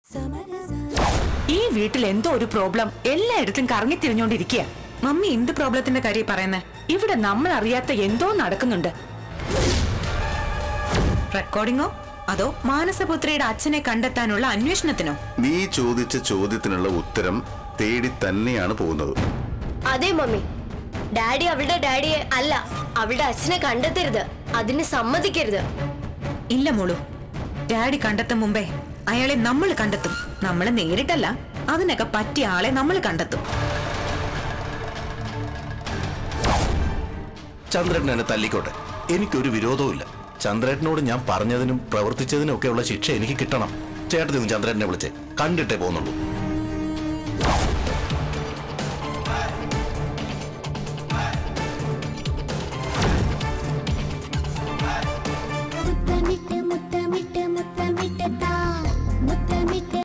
ഈ വീട്ടിൽ എന്തോ ഒരു പ്രോബ്ലം എല്ലായിടത്തും കറങ്ങി തിരിഞ്ഞോണ്ടിരിക്കുക മമ്മി എന്ത് പ്രോബ്ലത്തിന്റെ കാര്യം പറയുന്നേ ഇവിടെ നമ്മൾ അറിയാത്ത എന്തോ നടക്കുന്നുണ്ട് റെക്കോർഡിങ്ങോ അതോ മാനസപുത്രിയുടെ അച്ഛനെ കണ്ടെത്താനുള്ള അന്വേഷണത്തിനോ നീ ചോദിച്ച ചോദ്യത്തിനുള്ള ഉത്തരം തേടി തന്നെയാണ് പോകുന്നത് അതെ മമ്മി ഡാഡി അവളുടെ ഡാഡിയെ അല്ല അവളുടെ അച്ഛനെ കണ്ടെത്തരുത് അതിന് സമ്മതിക്കരുത് ഇല്ല മോളു ഡാഡി കണ്ടെത്തും മുമ്പേ അയാളെ നമ്മൾ കണ്ടെത്തും നമ്മൾ നേരിട്ടല്ല അതിനൊക്കെ പറ്റിയ ആളെ നമ്മൾ കണ്ടെത്തും ചന്ദ്രേട്ടൻ എന്നെ തല്ലിക്കോട്ടെ എനിക്കൊരു വിരോധവുമില്ല ചന്ദ്രേട്ടനോട് ഞാൻ പറഞ്ഞതിനും പ്രവർത്തിച്ചതിനും ഒക്കെയുള്ള ശിക്ഷ എനിക്ക് കിട്ടണം ചേട്ടത്തി ഒന്ന് ചന്ദ്രേട്ടനെ വിളിച്ചേ കണ്ടിട്ടേ പോകുന്നുള്ളൂ